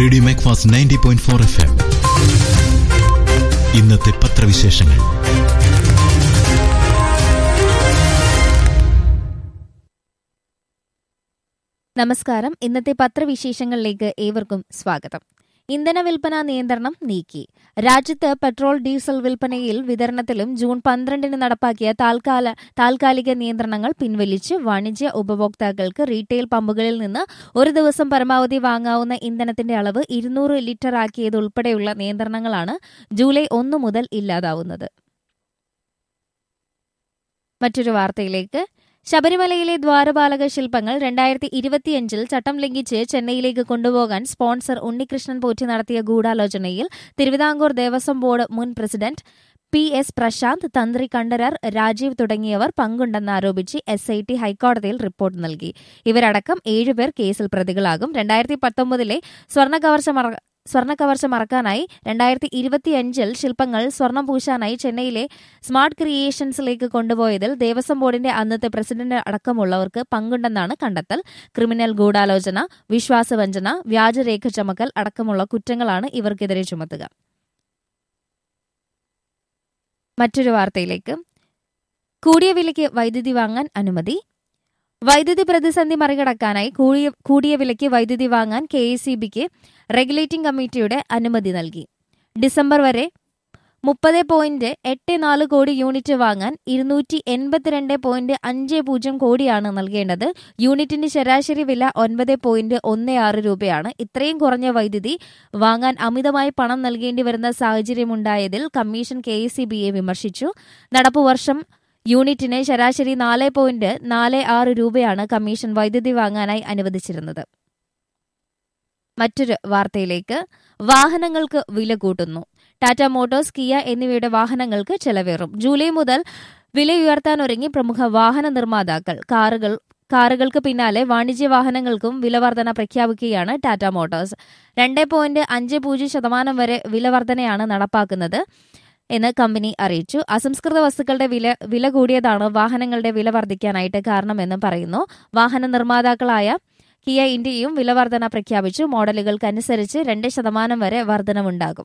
radio Macfast ninety point four F M ഇന്നത്തെ പത്രവിശേഷങ്ങൾ നമസ്കാരം ഇന്നത്തെ പത്രവിശേഷങ്ങളിലേക്ക് ഏവർക്കും സ്വാഗതം ഇന്ധന വിൽപ്പന നിയന്ത്രണം നീക്കി രാജ്യത്ത് പെട്രോൾ ഡീസൽ വിൽപ്പനയിൽ വിതരണത്തിലും ജൂൺ പന്ത്രണ്ടിന് നടപ്പാക്കിയ താൽക്കാല താൽക്കാലിക നിയന്ത്രണങ്ങൾ പിൻവലിച്ച് വാണിജ്യ ഉപഭോക്താക്കൾക്ക് റീറ്റെയിൽ പമ്പുകളിൽ നിന്ന് ഒരു ദിവസം പരമാവധി വാങ്ങാവുന്ന ഇന്ധനത്തിന്റെ അളവ് ഇരുന്നൂറ് ലിറ്റർ ആക്കിയതുൾപ്പെടെയുള്ള നിയന്ത്രണങ്ങളാണ് ജൂലൈ ഒന്ന് മുതൽ ഇല്ലാതാവുന്നത് മറ്റൊരു വാർത്തയിലേക്ക് ശബരിമലയിലെ ദ്വാരപാലക ശില്പങ്ങൾ രണ്ടായിരത്തി ഇരുപത്തിയഞ്ചിൽ ചട്ടം ലംഘിച്ച് ചെന്നൈയിലേക്ക് കൊണ്ടുപോകാൻ സ്പോൺസർ ഉണ്ണികൃഷ്ണൻ പോറ്റി നടത്തിയ ഗൂഢാലോചനയിൽ തിരുവിതാംകൂർ ദേവസ്വം ബോർഡ് മുൻ president P S Prashanth Tantri Kandararu Rajeev തുടങ്ങിയവർ പങ്കുണ്ടെന്നാരോപിച്ച് എസ് ഐ ടി ഹൈക്കോടതിയിൽ റിപ്പോർട്ട് നൽകി ഇവരടക്കം ഏഴുപേർ കേസിൽ പ്രതികളാകും രണ്ടായിരത്തി പത്തൊമ്പതിലെ സ്വർണ്ണ കവർച്ച സ്വർണ്ണ കവർച്ച മറക്കാനായി രണ്ടായിരത്തി ഇരുപത്തിയഞ്ചിൽ ശില്പങ്ങൾ സ്വർണം പൂശാനായി ചെന്നൈയിലെ സ്മാർട്ട് ക്രിയേഷൻസിലേക്ക് കൊണ്ടുപോയതിൽ ദേവസ്വം ബോർഡിന്റെ അന്നത്തെ പ്രസിഡന്റ് അടക്കമുള്ളവർക്ക് പങ്കുണ്ടെന്നാണ് കണ്ടെത്തൽ ക്രിമിനൽ ഗൂഢാലോചന വിശ്വാസവഞ്ചന വ്യാജരേഖ ചമക്കൽ അടക്കമുള്ള കുറ്റങ്ങളാണ് ഇവർക്കെതിരെ ചുമത്തുക മറ്റൊരു വാർത്തയിലേക്ക് കൂടിയ വിലയ്ക്ക് വൈദ്യുതി വാങ്ങാൻ അനുമതി വൈദ്യുതി പ്രതിസന്ധി മറികടക്കാനായി കൂടിയ കൂടിയ വിലയ്ക്ക് വൈദ്യുതി വാങ്ങാൻ കെ എസ് സി ബിക്ക് റെഗുലേറ്റിംഗ് കമ്മിറ്റിയുടെ അനുമതി നൽകി ഡിസംബർ വരെ മുപ്പത് പോയിന്റ് എട്ട് നാല് കോടി യൂണിറ്റ് വാങ്ങാൻ ഇരുന്നൂറ്റി എൺപത്തിരണ്ട് പോയിന്റ് അഞ്ച് പൂജ്യം കോടിയാണ് നൽകേണ്ടത് യൂണിറ്റിന്റെ ശരാശരി വില ഒൻപത് പോയിന്റ് ഒന്ന് ആറ് രൂപയാണ് ഇത്രയും കുറഞ്ഞ വൈദ്യുതി വാങ്ങാൻ അമിതമായി പണം നൽകേണ്ടി വരുന്ന സാഹചര്യമുണ്ടായതിൽ കമ്മീഷൻ കെ എസ് സി ബിയെ വിമർശിച്ചു നടപ്പുവർഷം യൂണിറ്റിന് ശരാശരി നാല് പോയിന്റ് നാല് ആറ് രൂപയാണ് കമ്മീഷൻ വൈദ്യുതി വാങ്ങാനായി അനുവദിച്ചിരുന്നത് മറ്റൊരു വാർത്തയിലേക്ക് വാഹനങ്ങൾക്ക് വില കൂട്ടുന്നു ടാറ്റ മോട്ടോഴ്സ് കിയ എന്നിവയുടെ വാഹനങ്ങൾക്ക് ചെലവേറും ജൂലൈ മുതൽ വില ഉയർത്താനൊരുങ്ങി പ്രമുഖ വാഹന നിർമ്മാതാക്കൾ കാറുകൾ കാറുകൾക്ക് പിന്നാലെ വാണിജ്യ വാഹനങ്ങൾക്കും വിലവർധന പ്രഖ്യാപിക്കുകയാണ് ടാറ്റ മോട്ടോഴ്സ് രണ്ട് പോയിന്റ് അഞ്ച് പൂജ്യം ശതമാനം വരെ വിലവർധനയാണ് നടപ്പാക്കുന്നത് എന്ന് കമ്പനി അറിയിച്ചു അസംസ്കൃത വസ്തുക്കളുടെ വില വില കൂടിയതാണ് വാഹനങ്ങളുടെ വില വർദ്ധിക്കാനായിട്ട് കാരണമെന്ന് പറയുന്നു വാഹന നിർമ്മാതാക്കളായ കിയ ഇന്ത്യയും വിലവർധന പ്രഖ്യാപിച്ചു മോഡലുകൾക്കനുസരിച്ച് രണ്ട് ശതമാനം വരെ വർധനവുണ്ടാകും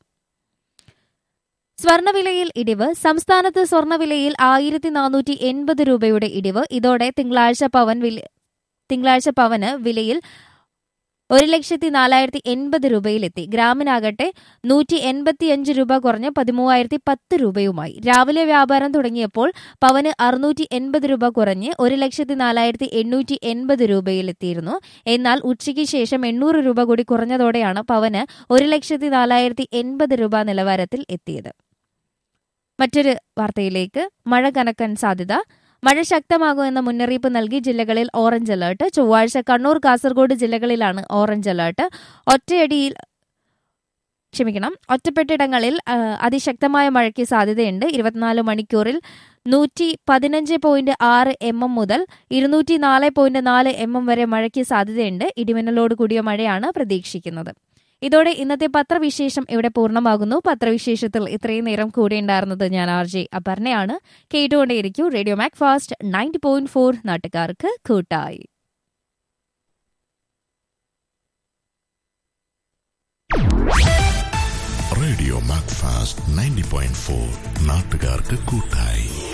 സ്വർണവിലയിൽ ഇടിവ് സംസ്ഥാനത്ത് സ്വർണവിലയിൽ ആയിരത്തി നാനൂറ്റി എൺപത് രൂപയുടെ ഇടിവ് ഇതോടെ തിങ്കളാഴ്ച പവൻ വില തിങ്കളാഴ്ച പവന് വിലയിൽ ഒരു ലക്ഷത്തി നാലായിരത്തി എൺപത് രൂപയിലെത്തി ഗ്രാമിനാകട്ടെ നൂറ്റി എൺപത്തിയഞ്ച് രൂപ കുറഞ്ഞ് പതിമൂവായിരത്തി പത്ത് രൂപയുമായി രാവിലെ വ്യാപാരം തുടങ്ങിയപ്പോൾ പവന് അറുന്നൂറ്റി എൺപത് രൂപ കുറഞ്ഞ് ഒരു ലക്ഷത്തി നാലായിരത്തി എണ്ണൂറ്റി എൺപത് രൂപയിലെത്തിയിരുന്നു എന്നാൽ ഉച്ചയ്ക്ക് ശേഷം എണ്ണൂറ് രൂപ കൂടി കുറഞ്ഞതോടെയാണ് പവന് ഒരു ലക്ഷത്തി നാലായിരത്തി എൺപത് രൂപ നിലവാരത്തിൽ എത്തിയത് മറ്റൊരു വാർത്തയിലേക്ക് മഴ കനക്കാൻ സാധ്യത മഴ ശക്തമാകുമെന്ന മുന്നറിയിപ്പ് നൽകി ജില്ലകളിൽ ഓറഞ്ച് അലർട്ട് ചൊവ്വാഴ്ച കണ്ണൂർ കാസർഗോഡ് ജില്ലകളിലാണ് ഓറഞ്ച് അലർട്ട് ഒറ്റയടിയിൽ ക്ഷമിക്കണം ഒറ്റപ്പെട്ടിടങ്ങളിൽ അതിശക്തമായ മഴയ്ക്ക് സാധ്യതയുണ്ട് ഇരുപത്തിനാല് മണിക്കൂറിൽ നൂറ്റി പതിനഞ്ച് പോയിന്റ് ആറ് എം എം മുതൽ ഇരുന്നൂറ്റി നാല് പോയിന്റ് നാല് എം എം വരെ മഴയ്ക്ക് സാധ്യതയുണ്ട് ഇടിമിന്നലോട് കൂടിയ മഴയാണ് പ്രതീക്ഷിക്കുന്നത് ഇതോടെ ഇന്നത്തെ പത്രവിശേഷം ഇവിടെ പൂർണ്ണമാകുന്നു പത്രവിശേഷത്തിൽ ഇത്രയും നേരം കൂടെ ഉണ്ടായിരുന്നത് ഞാൻ ആർ ജെ അപർണയാണ് കേട്ടുകൊണ്ടേയിരിക്കൂ radio Macfast ninety point four നാട്ടുകാർക്ക് കൂട്ടായി radio Macfast ninety point four നാട്ടുകാർക്ക് കൂട്ടായി